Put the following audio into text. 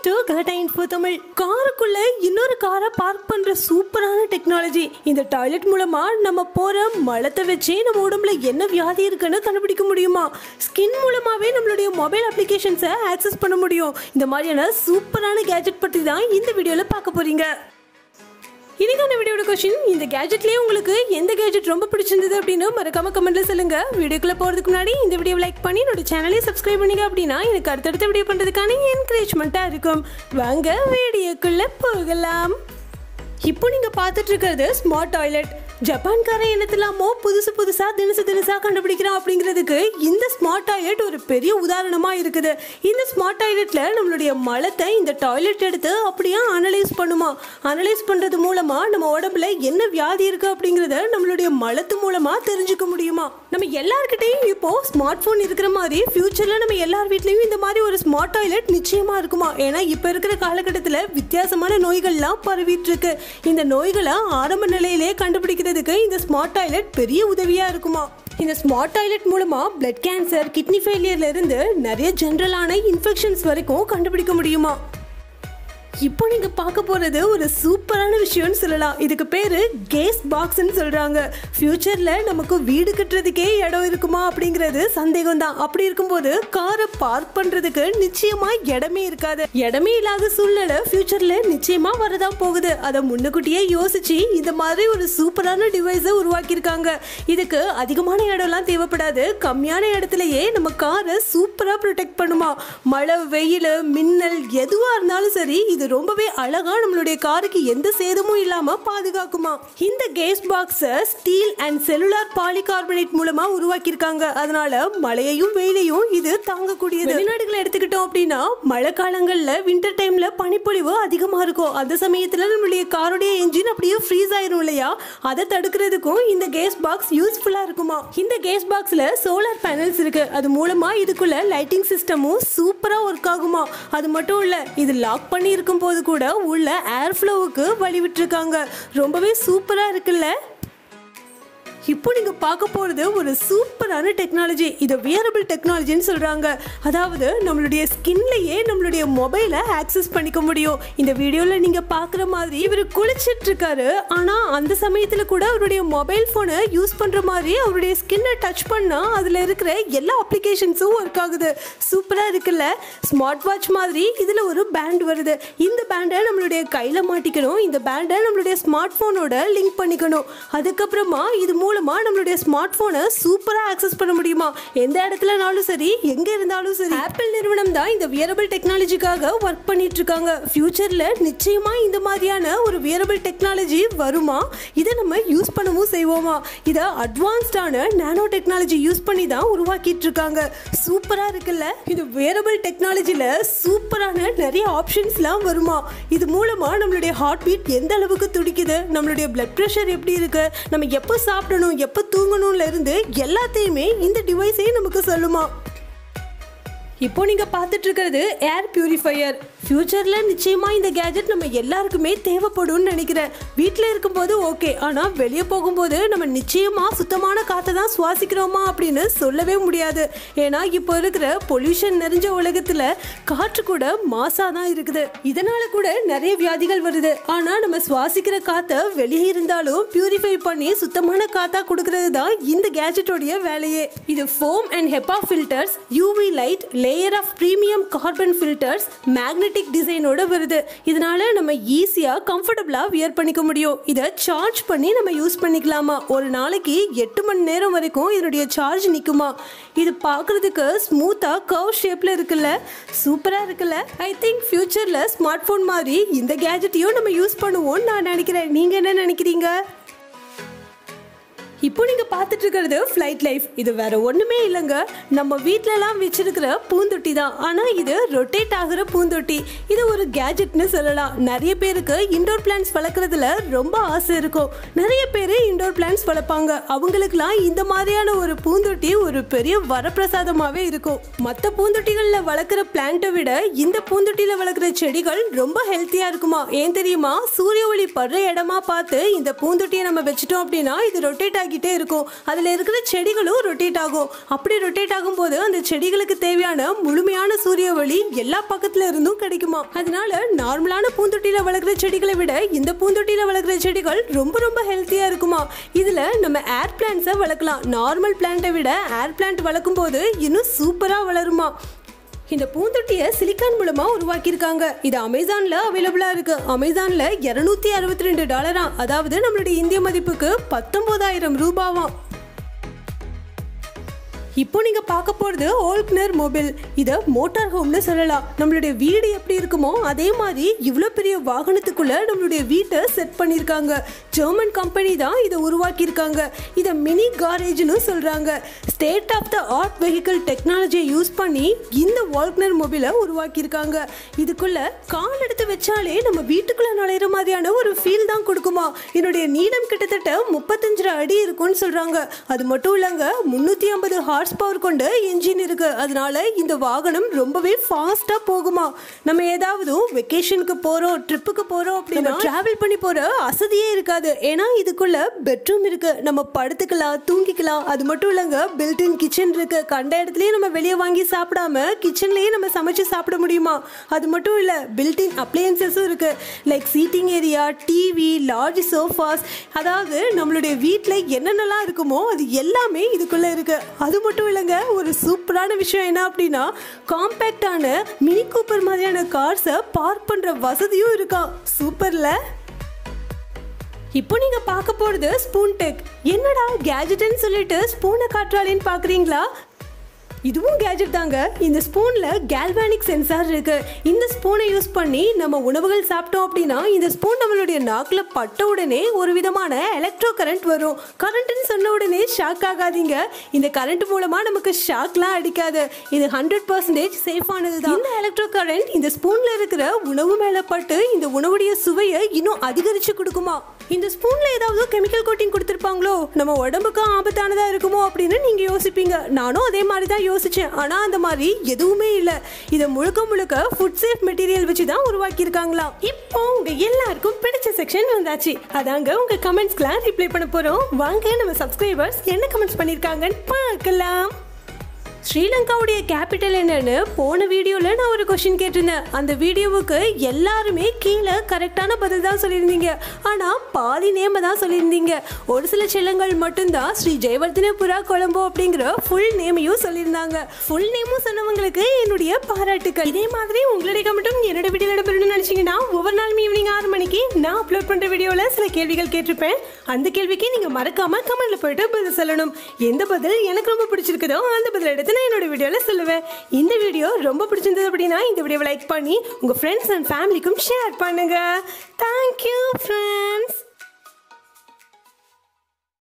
to கரெக்டா info Tamil காருக்குள்ள இன்னொரு காரை பார்க் பண்ற சூப்பரான டெக்னாலஜி இந்த டாய்லெட் மூலமா நம்ம போற மலத்தை வச்சே நம்ம உடம்புல என்ன வியாதி இருக்குன்னு கண்டுபிடிக்க முடியுமா ஸ்கின் மூலமாவே நம்மளுடைய மொபைல் அப்ளிகேஷன்ஸை ஆக்சஸ் பண்ண முடியும் இந்த மாதிரியான சூப்பரான கேஜெட் பற்றி தான் இந்த வீடியோல பார்க்க போறீங்க இன்னைக்கான வீடியோட கொஸ்டின் இந்த கேஜெட்லயே உங்களுக்கு எந்த கேஜெட் ரொம்ப பிடிச்சிருந்தது அப்படின்னு மறக்காம கமெண்ட்ல சொல்லுங்க வீடியோக்குள்ள போறதுக்கு முன்னாடி இந்த வீடியோ லைக் பண்ணி என்னோட சேனலையும் சப்ஸ்கிரைப் பண்ணிங்க அப்படின்னா எனக்கு அடுத்தடுத்த வீடியோ பண்றதுக்கான என்கரேஜ்மெண்ட்டா இருக்கும் வாங்க வீடியோக்குள்ள போகலாம் இப்போ நீங்க பார்த்துட்டு இருக்கிறது ஸ்மார்ட் டாய்லெட் ஜப்பான்கார என்னத்திலாமோ புதுசு புதுசா தினசு தினசா கண்டுபிடிக்கிறான் அப்படிங்கிறதுக்கு இந்த ஸ்மார்ட் டாய்லெட் ஒரு பெரிய உதாரணமா இருக்குது இந்த ஸ்மார்ட் டாய்லெட்ல நம்மளுடைய மலத்தை இந்த டாய்லெட் எடுத்து அப்படியே அனலைஸ் பண்ணுமா அனலைஸ் பண்றது மூலமா நம்ம உடம்புல என்ன வியாதி இருக்கு அப்படிங்கறத நம்மளுடைய மலத்து மூலமா தெரிஞ்சுக்க முடியுமா நம்ம எல்லார்கிட்டையும் இப்போ ஸ்மார்ட் போன் இருக்கிற மாதிரி ஃபியூச்சர்ல நம்ம எல்லார் வீட்லயும் இந்த மாதிரி ஒரு ஸ்மார்ட் டாய்லெட் நிச்சயமா இருக்குமா ஏன்னா இப்ப இருக்கிற காலகட்டத்தில் வித்தியாசமான நோய்கள்லாம் பரவிட்டு இருக்கு இந்த நோய்களை ஆரம்ப நிலையிலே கண்டுபிடிக்கிறதுக்கு இந்த ஸ்மார்ட் டாய்லெட் பெரிய உதவியா இருக்குமா இந்த ஸ்மார்ட் டாய்லெட் மூலமா பிளட் கேன்சர் கிட்னி ஃபெயிலியர்ல இருந்து நிறைய ஜென்ரலான இன்ஃபெக்ஷன்ஸ் வரைக்கும் கண்டுபிடிக்க முடியுமா இப்போ நீங்க பார்க்க போறது ஒரு சூப்பரான விஷயம்னு சொல்லலாம் இதுக்கு பேரு கேஸ் பாக்ஸ்னு சொல்றாங்க ஃபியூச்சர்ல நமக்கு வீடு கட்டுறதுக்கே இடம் இருக்குமா அப்படிங்கிறது சந்தேகம் தான் அப்படி இருக்கும்போது காரை பார்க் பண்றதுக்கு நிச்சயமா இடமே இருக்காது இடமே இல்லாத சூழ்நிலை ஃபியூச்சர்ல நிச்சயமா வரதான் போகுது அதை முன்னுக்கூட்டியே யோசிச்சு இந்த மாதிரி ஒரு சூப்பரான டிவைஸை உருவாக்கியிருக்காங்க இதுக்கு அதிகமான இடம்லாம் தேவைப்படாது கம்மியான இடத்துலயே நம்ம காரை சூப்பரா ப்ரொடெக்ட் பண்ணுமா மழை வெயில் மின்னல் எதுவா இருந்தாலும் சரி இது ரொம்பவே அழகா நம்மளுடைய காருக்கு எந்த சேதமும் இல்லாம பாதுகாக்குமா இந்த case box steel and cellular polycarbonate மூலமா உருவாக்கியிருக்காங்க அதனால மழையையும் வெயிலையும் இது தாங்கக்கூடியது வெளிநாடுகளை எடுத்துக்கிட்டோம் அப்படின்னா மழை காலங்கள்ல வின்டர் டைம்ல பனிப்பொழிவு அதிகமா இருக்கும் அந்த சமயத்துல நம்மளுடைய காருடைய என்ஜின் அப்படியே ஃப்ரீஸ் ஆயிரும் இல்லையா அதை தடுக்கிறதுக்கும் இந்த கேஸ் பாக்ஸ் யூஸ்ஃபுல்லா இருக்குமா இந்த கேஸ் பாக்ஸ்ல சோலார் பேனல்ஸ் இருக்கு அது மூலமா இதுக்குள்ள லைட்டிங் சிஸ்டமும் சூப்பரா ஒர்க் ஆகுமா அது மட்டும் இல்ல இது லாக் பண்ணி இருக்கும் போது கூட உள்ள ஏர் ஃப்ளோவுக்கு வழி விட்டுருக்காங்க ரொம்பவே சூப்பரா இருக்குல்ல இப்போ நீங்க பார்க்க போறது ஒரு சூப்பரான டெக்னாலஜி இது வியரபிள் டெக்னாலஜின்னு சொல்றாங்க அதாவது நம்மளுடைய ஸ்கின்லயே நம்மளுடைய மொபைலை ஆக்சஸ் பண்ணிக்க முடியும் இந்த வீடியோல நீங்க பார்க்குற மாதிரி இவர் குளிச்சிட்டு இருக்காரு ஆனா அந்த சமயத்துல கூட அவருடைய மொபைல் போனை யூஸ் பண்ற மாதிரி அவருடைய ஸ்கின்னை டச் பண்ணா அதுல இருக்கிற எல்லா அப்ளிகேஷன்ஸும் ஒர்க் ஆகுது சூப்பரா இருக்குல்ல ஸ்மார்ட் வாட்ச் மாதிரி இதுல ஒரு பேண்ட் வருது இந்த பேண்டை நம்மளுடைய கையில மாட்டிக்கணும் இந்த பேண்டை நம்மளுடைய ஸ்மார்ட் போனோட லிங்க் பண்ணிக்கணும் அதுக்கப்புறமா இது மூலமா நம்மளுடைய ஸ்மார்ட் போனை சூப்பரா ஆக்சஸ் பண்ண முடியுமா எந்த இடத்துலனாலும் சரி எங்க இருந்தாலும் சரி ஆப்பிள் நிறுவனம் தான் இந்த வியரபிள் டெக்னாலஜிக்காக ஒர்க் பண்ணிட்டு இருக்காங்க ஃபியூச்சர்ல நிச்சயமா இந்த மாதிரியான ஒரு வியரபிள் டெக்னாலஜி வருமா இதை நம்ம யூஸ் பண்ணவும் செய்வோமா இதை அட்வான்ஸ்டான நானோ டெக்னாலஜி யூஸ் பண்ணி தான் உருவாக்கிட்டு இருக்காங்க சூப்பரா இருக்குல்ல இது வியரபிள் டெக்னாலஜில சூப்பரான நிறைய ஆப்ஷன்ஸ்லாம் வருமா இது மூலமா நம்மளுடைய ஹார்ட் பீட் எந்த அளவுக்கு துடிக்குது நம்மளுடைய பிளட் ப்ரெஷர் எப்படி இருக்கு நம்ம எப்போ சாப்பிடணும் எப்போ தூங்கணும்ல இருந்து எல்லாத்தையுமே இந்த டிவைஸே நமக்கு சொல்லுமா இப்போ நீங்க பார்த்துட்டு இருக்கிறது ஏர் பியூரிஃபையர் ஃபியூச்சர்ல நிச்சயமா இந்த கேஜெட் நம்ம எல்லாருக்குமே தேவைப்படும்னு நினைக்கிறேன் வீட்டில் இருக்கும்போது ஓகே ஆனா வெளியே போகும்போது நம்ம நிச்சயமா சுத்தமான காற்றை தான் சுவாசிக்கிறோமா அப்படின்னு சொல்லவே முடியாது ஏன்னா இப்போ இருக்கிற பொல்யூஷன் நிறைஞ்ச உலகத்துல காற்று கூட மாசா தான் இருக்குது இதனால கூட நிறைய வியாதிகள் வருது ஆனா நம்ம சுவாசிக்கிற காத்தை வெளியே இருந்தாலும் பியூரிஃபை பண்ணி சுத்தமான காத்தா கொடுக்கறது தான் இந்த கேஜெட்டோடைய வேலையே இது foam and HEPA filters UV light layer of premium carbon filters magnetic டிசைனோட வருது இதனால நம்ம ஈஸியாக கம்ஃபர்டபுளாக வியர் பண்ணிக்க முடியும் இதை சார்ஜ் பண்ணி நம்ம யூஸ் பண்ணிக்கலாமா ஒரு நாளைக்கு எட்டு மணி நேரம் வரைக்கும் இதனுடைய சார்ஜ் நிற்குமா இது பார்க்குறதுக்கு ஸ்மூத்தாக கர்வ் ஷேப்பில் இருக்குல்ல சூப்பராக இருக்குல்ல ஐ திங்க் ஃப்யூச்சரில் ஸ்மார்ட் ஃபோன் மாதிரி இந்த கேஜெட்டையும் நம்ம யூஸ் பண்ணுவோம்னு நான் நினைக்கிறேன் நீங்கள் என்ன நினைக்கிறீங்க இப்போ நீங்க பார்த்துட்டு இருக்கிறது ஃப்ளைட் லைஃப் இது வேற ஒண்ணுமே இல்லைங்க நம்ம வீட்லலாம் வச்சிருக்கிற பூந்தொட்டி தான் ஆனா இது ரொட்டேட் ஆகுற பூந்தொட்டி இது ஒரு கேஜெட்னு சொல்லலாம் நிறைய பேருக்கு இண்டோர் பிளான்ஸ் வளர்க்குறதுல ரொம்ப ஆசை இருக்கும் நிறைய பேர் இண்டோர் பிளான்ஸ் வளர்ப்பாங்க அவங்களுக்குலாம் இந்த மாதிரியான ஒரு பூந்தொட்டி ஒரு பெரிய வரப்பிரசாதமாவே இருக்கும் மற்ற பூந்தொட்டிகள்ல வளர்க்குற பிளான்ட்டை விட இந்த பூந்தொட்டியில வளர்க்குற செடிகள் ரொம்ப ஹெல்த்தியா இருக்குமா ஏன் தெரியுமா சூரிய ஒளி படுற இடமா பார்த்து இந்த பூந்தொட்டியை நம்ம வச்சுட்டோம் அப்படின்னா இது ரொட்டேட் ஆகி ஆகிட்டே இருக்கும் அதில் இருக்கிற செடிகளும் ரொட்டேட் ஆகும் அப்படி ரொட்டேட் ஆகும்போது அந்த செடிகளுக்கு தேவையான முழுமையான சூரிய ஒளி எல்லா பக்கத்துல இருந்தும் கிடைக்குமா அதனால நார்மலான பூந்தொட்டியில வளர்க்குற செடிகளை விட இந்த பூந்தொட்டியில வளர்க்குற செடிகள் ரொம்ப ரொம்ப ஹெல்த்தியா இருக்குமா இதுல நம்ம ஏர் பிளான்ட்ஸை வளர்க்கலாம் நார்மல் பிளான்ட்டை விட ஏர் பிளான்ட் வளர்க்கும் போது இன்னும் சூப்பரா வளருமா இந்த பூந்தொட்டியை சிலிக்கான் மூலமா உருவாக்கியிருக்காங்க இது அமேசான்ல அவைலபிளா இருக்கு அமேசான்ல இருநூத்தி அறுபத்தி ரெண்டு டாலரா அதாவது நம்மளுடைய இந்திய மதிப்புக்கு பத்தொன்பதாயிரம் ரூபாவாம் இப்போ நீங்க பார்க்க போறது ஓல்க்னர் மொபைல் இதை மோட்டார் ஹோம்னு சொல்லலாம் நம்மளுடைய வீடு எப்படி இருக்குமோ அதே மாதிரி இவ்வளோ பெரிய வாகனத்துக்குள்ள நம்மளுடைய வீட்டை செட் பண்ணியிருக்காங்க ஜெர்மன் கம்பெனி தான் இதை உருவாக்கியிருக்காங்க இதை மினி காரேஜ்னு சொல்றாங்க state of the art vehicle டெக்னாலஜியை யூஸ் பண்ணி இந்த வால்க்னர் மொபைலை உருவாக்கியிருக்காங்க இதுக்குள்ள கால் எடுத்து வச்சாலே நம்ம வீட்டுக்குள்ள நுழையிற மாதிரியான ஒரு ஃபீல் தான் கொடுக்குமா என்னுடைய நீளம் கிட்டத்தட்ட முப்பத்தஞ்சு அடி இருக்கும்னு சொல்றாங்க அது மட்டும் இல்லைங்க முன்னூத்தி ஐம்பது ஹார்ஸ் பவர் கொண்ட என்ஜின் இருக்கு அதனால இந்த வாகனம் ரொம்பவே ஃபாஸ்டா போகுமா நம்ம ஏதாவது வெக்கேஷனுக்கு போறோம் ட்ரிப்புக்கு போறோம் அப்படின்னா டிராவல் பண்ணி போற அசதியே இருக்காது ஏன்னா இதுக்குள்ள பெட்ரூம் இருக்கு நம்ம படுத்துக்கலாம் தூங்கிக்கலாம் அது மட்டும் இல்லைங்க பில்டின் கிச்சன் இருக்கு கண்ட இடத்துலயே நம்ம வெளியே வாங்கி சாப்பிடாம கிச்சன்லயே நம்ம சமைச்சு சாப்பிட முடியுமா அது மட்டும் இல்ல பில்டின் அப்ளையன்சஸும் இருக்கு like seating area TV large sofas அதாவது நம்மளுடைய வீட்டில் என்னென்னலாம் இருக்குமோ அது எல்லாமே இதுக்குள்ள இருக்கு அது மட்டும் இல்லைங்க ஒரு சூப்பரான விஷயம் என்ன அப்படின்னா காம்பேக்டான மினி கூப்பர் மாதிரியான கார்ஸை பார்க் பண்ற வசதியும் இருக்கா சூப்பர்ல இப்போ நீங்க பார்க்க போறது ஸ்பூன் டெக் என்னடா கேஜெட்னு சொல்லிட்டு ஸ்பூனை காட்டுறாளேன்னு பாக்குறீங்களா இதுவும் கேஜெட் தாங்க இந்த ஸ்பூன்ல கேல்வானிக் சென்சார் இருக்கு இந்த ஸ்பூனை யூஸ் பண்ணி நம்ம உணவுகள் சாப்பிட்டோம் அப்படின்னா இந்த ஸ்பூன் நம்மளுடைய நாக்குல பட்ட உடனே ஒரு விதமான எலக்ட்ரோ கரண்ட் வரும் கரண்ட்னு சொன்ன உடனே ஷாக் ஆகாதீங்க இந்த கரண்ட் மூலமா நமக்கு ஷாக்லாம் அடிக்காது இது ஹண்ட்ரட் பர்சன்டேஜ் சேஃபானது தான் இந்த எலக்ட்ரோ கரண்ட் இந்த ஸ்பூன்ல இருக்கிற உணவு மேல பட்டு இந்த உணவுடைய சுவையை இன்னும் அதிகரிச்சு கொடுக்குமா இந்த ஸ்பூன்ல ஏதாவது கெமிக்கல் கோட்டிங் கொடுத்துருப்பாங்களோ நம்ம உடம்புக்கு ஆபத்தானதா இருக்குமோ அப்படின்னு நீங்க யோசிப்பீங்க நானும் அதே மாதிரி தான் யோசிச்சேன் ஆனா அந்த மாதிரி எதுவுமே இல்ல இதை முழுக்க முழுக்க ஃபுட் சேஃப் மெட்டீரியல் வச்சு தான் உருவாக்கியிருக்காங்களாம் இப்போ உங்க எல்லாருக்கும் பிடிச்ச செக்ஷன் வந்தாச்சு அதாங்க உங்க கமெண்ட்ஸ்க்குலாம் ரிப்ளை பண்ண போறோம் வாங்க நம்ம சப்ஸ்கிரைபர்ஸ் என்ன கமெண்ட்ஸ் பண்ணிருக்காங்கன்னு பார்க்கலாம் ஸ்ரீலங்காவுடைய கேபிட்டல் என்னன்னு போன வீடியோவில் நான் ஒரு கொஷின் கேட்டிருந்தேன் அந்த வீடியோவுக்கு எல்லாருமே கீழே கரெக்டான பதில் தான் சொல்லியிருந்தீங்க ஆனால் பாதி நேம தான் சொல்லியிருந்தீங்க ஒரு சில செல்லங்கள் மட்டும்தான் ஸ்ரீ ஜெயவர்தனபுரா கொழம்போ அப்படிங்கிற ஃபுல் நேமையும் சொல்லியிருந்தாங்க ஃபுல் நேமும் சொன்னவங்களுக்கு என்னுடைய பாராட்டுக்கள் இதே மாதிரி உங்களுடைய மட்டும் என்னோட வீடியோ இடம்பெறணும்னு நினச்சிங்கன்னா ஒவ்வொரு நாளும் ஈவினிங் ஆறு மணிக்கு நான் அப்லோட் பண்ணுற வீடியோவில் சில கேள்விகள் கேட்டிருப்பேன் அந்த கேள்விக்கு நீங்கள் மறக்காம கமெண்ட்ல போயிட்டு பதில் சொல்லணும் எந்த பதில் எனக்கு ரொம்ப பிடிச்சிருக்குதோ அந்த பதில் எடுத்து நான் என்னோட வீடியோவில் சொல்லுவேன் இந்த வீடியோ ரொம்ப பிடிச்சிருந்தது அப்படின்னா இந்த வீடியோவை லைக் பண்ணி உங்கள் ஃப்ரெண்ட்ஸ் அண்ட் ஃபேமிலிக்கும் ஷேர் பண்ணுங்க தேங்க்யூ ஃப்ரெண்ட்ஸ்